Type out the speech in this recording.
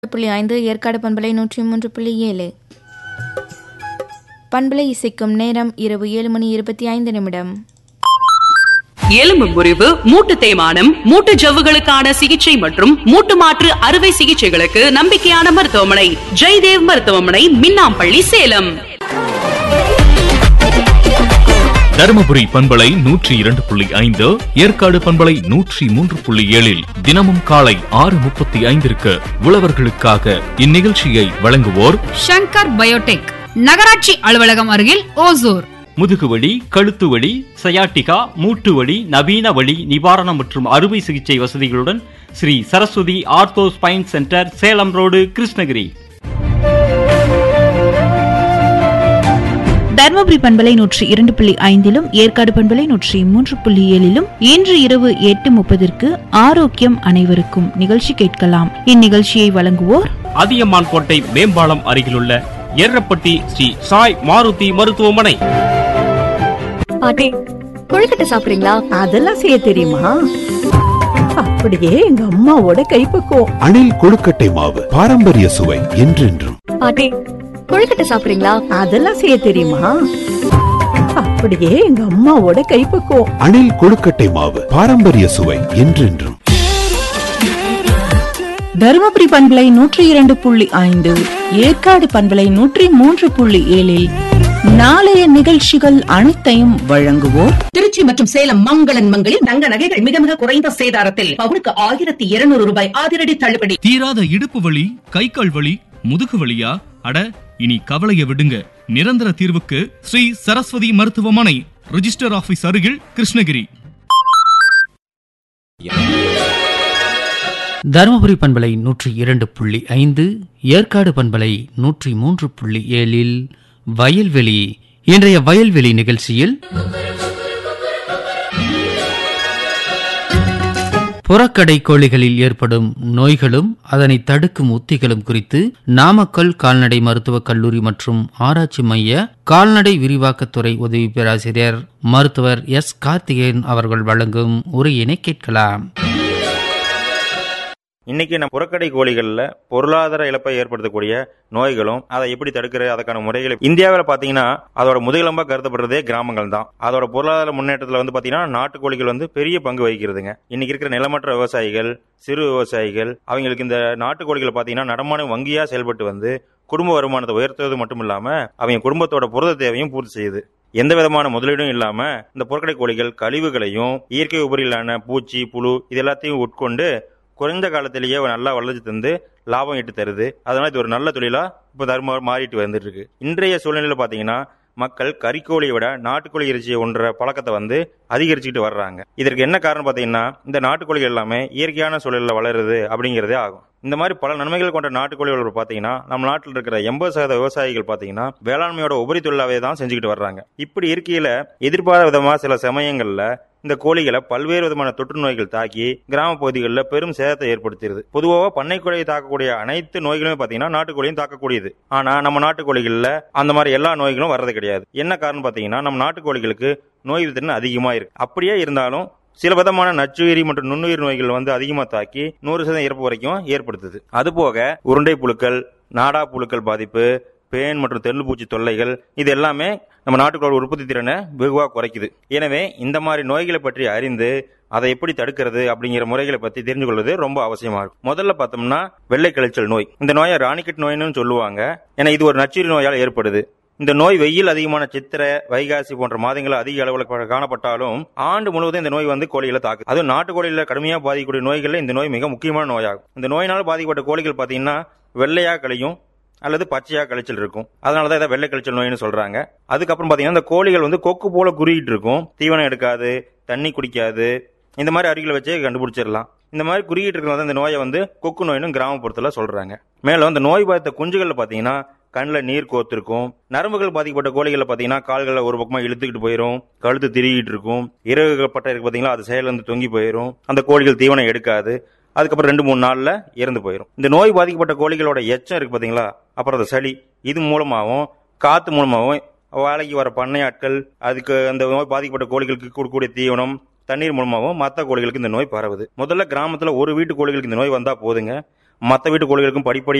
புள்ளி ஐந்து ஏற்காடு பண்பலை நூற்றி மூன்று புள்ளி ஏழு பண்பலை இசைக்கும் நேரம் இரவு ஏழு மணி இருபத்தி ஐந்து நிமிடம் எலும்பு முறிவு மூட்டு தேய்மானம் மூட்டு ஜவ்வுகளுக்கான சிகிச்சை மற்றும் மூட்டு மாற்று அறுவை சிகிச்சைகளுக்கு நம்பிக்கையான மருத்துவமனை ஜெய்தேவ் மருத்துவமனை மின்னாம்பள்ளி சேலம் தருமபுரி பண்பலை நூற்றி இரண்டு புள்ளி ஐந்து ஏற்காடு பண்பலை நூற்றி மூன்று புள்ளி ஏழில் தினமும் காலை ஆறு முப்பத்தி ஐந்திற்கு உழவர்களுக்காக இந்நிகழ்ச்சியை வழங்குவோர் ஷங்கர் பயோடெக் நகராட்சி அலுவலகம் அருகில் ஓசூர் முதுகுவலி கழுத்து வலி சயாட்டிகா மூட்டு வலி நவீன வலி நிவாரணம் மற்றும் அறுவை சிகிச்சை வசதிகளுடன் Sri Saraswathi ortho spine centre Salem road Krishnagiri Dharmapuri பண்பலை நூற்றி இரண்டு புள்ளி ஐந்திலும் ஏற்காடு பண்பலை நூற்றி மூன்று புள்ளி ஏழிலும் இன்று இரவு எட்டு முப்பதிற்கு ஆரோக்கியம் அனைவருக்கும் நிகழ்ச்சி கேட்கலாம் இந்நிகழ்ச்சியை வழங்குவோர் அதியமான் கோட்டை மேம்பாலம் அருகிலுள்ள எர்ரப்பட்டி ஸ்ரீ சாய் மாருதி மருத்துவமனை பாட்டி கொழுக்கட்டை சாப்பிடுறீங்களா அதெல்லாம் செய்ய தெரியுமா அப்படியே எங்க அம்மாவோட கைப்பக்குவம் அணில் கொழுக்கட்டை மாவு பாரம்பரிய சுவை என்றென்றும் பாட்டி கொழுக்கட்டை சாப்பிடுறீங்களா அதெல்லாம் செய்ய தெரியுமா அப்படியே எங்க அம்மாவோட கைப்பக்குவம் அணில் கொழுக்கட்டை மாவு பாரம்பரிய சுவை என்றென்றும் தருமபுரி பண்பலை நூற்றி இரண்டு புள்ளி ஐந்து ஏற்காடு பண்பலை நூற்றி மூன்று புள்ளி ஏழில் நாளைய நிகழ்ச்சிகள் அனைத்தையும் வழங்குவோர் திருச்சி மற்றும் சேலம் மங்களன் மங்களில் தங்க நகைகள் மிக மிக குறைந்த சேதாரத்தில் பவுனுக்கு ஆயிரத்தி இருநூறு ரூபாய் அதிரடி தள்ளுபடி தீராத இடுப்பு வலி கை கால் வலி முதுகு வலியா அட இனி கவலைய விடுங்க நிரந்தர தீர்வுக்கு ஸ்ரீ சரஸ்வதி மருத்துவமனை ரிஜிஸ்டர் ஆபீஸ் அருகில் கிருஷ்ணகிரி தருமபுரி பண்பலை நூற்றி இரண்டு புள்ளி ஐந்து ஏற்காடு பண்பலை நூற்றி மூன்று புள்ளி ஏழில் வயல்வெளி இன்றைய வயல்வெளி நிகழ்ச்சியில் புறக்கடை கோழிகளில் ஏற்படும் நோய்களும் அதனை தடுக்கும் உத்திகளும் குறித்து நாமக்கல் கால்நடை மருத்துவக் கல்லூரி மற்றும் ஆராய்ச்சி மைய கால்நடை விரிவாக்கத்துறை உதவி பேராசிரியர் மருத்துவர் எஸ் கார்த்திகேயன் அவர்கள் வழங்கும் உரையினை கேட்கலாம் இன்னைக்கு நம்ம புறக்கடை கோழிகளில் பொருளாதார இழப்பை ஏற்படுத்தக்கூடிய நோய்களும் அதை எப்படி தடுக்கிறது அதுக்கான முறைகளை இந்தியாவில் பார்த்தீங்கன்னா அதோட முதுகெலும்பா கருதப்படுறதே கிராமங்கள் தான் அதோட பொருளாதார முன்னேற்றத்தில் வந்து பார்த்தீங்கன்னா நாட்டுக்கோழிகள் வந்து பெரிய பங்கு வகிக்கிறதுங்க இன்னைக்கு இருக்கிற நிலமற்ற விவசாயிகள் சிறு விவசாயிகள் அவங்களுக்கு இந்த நாட்டுக்கோழிகளை பார்த்தீங்கன்னா நடமான வங்கியாக செயல்பட்டு வந்து குடும்ப வருமானத்தை உயர்த்துவது மட்டும் இல்லாமல் அவங்க குடும்பத்தோட புரத தேவையும் பூர்த்தி செய்யுது எந்த விதமான முதலீடும் இல்லாம இந்த புறக்கடை கோழிகள் கழிவுகளையும் இயற்கை உபரியிலான பூச்சி புழு இது எல்லாத்தையும் உட்கொண்டு குறைந்த காலத்திலேயே நல்லா வளர்ச்சி தந்து லாபம் ஈட்டு தருது அதனால இது ஒரு நல்ல தொழிலா இப்போ தர்ம மாறிட்டு வந்துட்டு இருக்கு இன்றைய சூழ்நிலையில பாத்தீங்கன்னா மக்கள் கறிக்கோழியை விட நாட்டுக்கோழி இறைச்சியை ஒன்ற பழக்கத்தை வந்து அதிகரிச்சுக்கிட்டு வர்றாங்க இதற்கு என்ன காரணம் பார்த்தீங்கன்னா இந்த நாட்டுக்கோழிகள் எல்லாமே இயற்கையான சூழலில் வளருது அப்படிங்கிறதே ஆகும் இந்த மாதிரி பல நன்மைகள் கொண்ட நாட்டுக்கோழிகள் பார்த்தீங்கன்னா நம்ம நாட்டில் இருக்கிற எண்பது சதவீத விவசாயிகள் பார்த்தீங்கன்னா வேளாண்மையோட உபரி தொழிலாவே தான் செஞ்சுக்கிட்டு வர்றாங்க இப்படி இருக்கையில எதிர்பாராத விதமா சில சமயங்கள்ல இந்த கோழிகளை பல்வேறு விதமான தொற்று நோய்கள் தாக்கி கிராம பகுதிகளில் பெரும் சேதத்தை ஏற்படுத்திடுது பொதுவாக பண்ணைக்கோழியை தாக்கக்கூடிய அனைத்து நோய்களுமே பார்த்தீங்கன்னா நாட்டுக்கோழியும் தாக்கக்கூடியது ஆனா நம்ம நாட்டுக்கோழிகளில் அந்த மாதிரி எல்லா நோய்களும் வர்றது கிடையாது என்ன காரணம் பார்த்தீங்கன்னா நம்ம நாட்டுக்கோழிகளுக்கு நோய் திறன் அதிகமாக இருக்கு அப்படியே இருந்தாலும் சில விதமான நச்சுயிரி மற்றும் நுண்ணுயிர் நோய்கள் வந்து அதிகமாக தாக்கி நூறு சதவீதம் இறப்பு வரைக்கும் ஏற்படுத்துது அதுபோக உருண்டை புழுக்கள் நாடா புழுக்கள் பாதிப்பு பேன் மற்றும் தெருப்பூச்சி தொல்லைகள் இது எல்லாமே நம்ம நாட்டுக்கோள் உற்பத்தி திறனை வெகுவாக குறைக்குது எனவே இந்த மாதிரி நோய்களை பற்றி அறிந்து அதை எப்படி தடுக்கிறது அப்படிங்கிற முறைகளை பற்றி தெரிஞ்சு கொள்வது ரொம்ப அவசியமா இருக்கும் முதல்ல பார்த்தோம்னா வெள்ளை கழிச்சல் நோய் இந்த நோயை ராணிக்கட் நோய்னு சொல்லுவாங்க ஏன்னா இது ஒரு நச்சுயிரி நோயால் ஏற்படுது இந்த நோய் வெயில் அதிகமான சித்திரை வைகாசி போன்ற மாதங்கள் அதிக அளவில் காணப்பட்டாலும் ஆண்டு முழுவதும் இந்த நோய் வந்து கோழிகளை தாக்கு அதுவும் நாட்டு கோழியில் கடுமையாக பாதிக்கக்கூடிய நோய்களில் இந்த நோய் மிக முக்கியமான நோயாகும் இந்த நோயினால் பாதிக்கப்பட்ட கோழிகள் பார்த்தீங்கன்னா வெள்ளையா கழியும் அல்லது பச்சையா கழிச்சல் இருக்கும் அதனால தான் இதை வெள்ளை கழிச்சல் நோய்னு சொல்றாங்க அதுக்கப்புறம் பார்த்தீங்கன்னா இந்த கோழிகள் வந்து கொக்கு போல குறுகிட்டு இருக்கும் தீவனம் எடுக்காது தண்ணி குடிக்காது இந்த மாதிரி அருகில் வச்சே கண்டுபிடிச்சிடலாம் இந்த மாதிரி குறுகிட்டு இருக்கிறது இந்த நோயை வந்து கொக்கு நோயின்னு கிராமப்புறத்தில் சொல்றாங்க மேலும் இந்த நோய் பாதித்த குஞ்சுகளில் பார்த்தீங்கன்னா கண்ணில் நீர் கோத்திருக்கும் நரம்புகள் பாதிக்கப்பட்ட கோழிகளில் பார்த்தீங்கன்னா கால்களில் ஒரு பக்கமாக இழுத்துக்கிட்டு போயிடும் கழுத்து திரிகிட்டு இருக்கும் இறகுகள் பட்ட இருக்கு பார்த்தீங்களா அது செயலிருந்து தொங்கி போயிடும் அந்த கோழிகள் தீவனம் எடுக்காது அதுக்கப்புறம் ரெண்டு மூணு நாளில் இறந்து போயிடும் இந்த நோய் பாதிக்கப்பட்ட கோழிகளோட எச்சம் இருக்கு பார்த்தீங்களா அப்புறம் அந்த சளி இது மூலமாகவும் காற்று மூலமாகவும் வேலைக்கு வர பண்ணையாட்கள் அதுக்கு அந்த நோய் பாதிக்கப்பட்ட கோழிகளுக்கு கொடுக்கக்கூடிய தீவனம் தண்ணீர் மூலமாகவும் மற்ற கோழிகளுக்கு இந்த நோய் பரவுது முதல்ல கிராமத்தில் ஒரு வீட்டு கோழிகளுக்கு இந்த நோய் வந்தால் போதுங்க மற்ற வீட்டு கோழிகளுக்கும் படிப்படி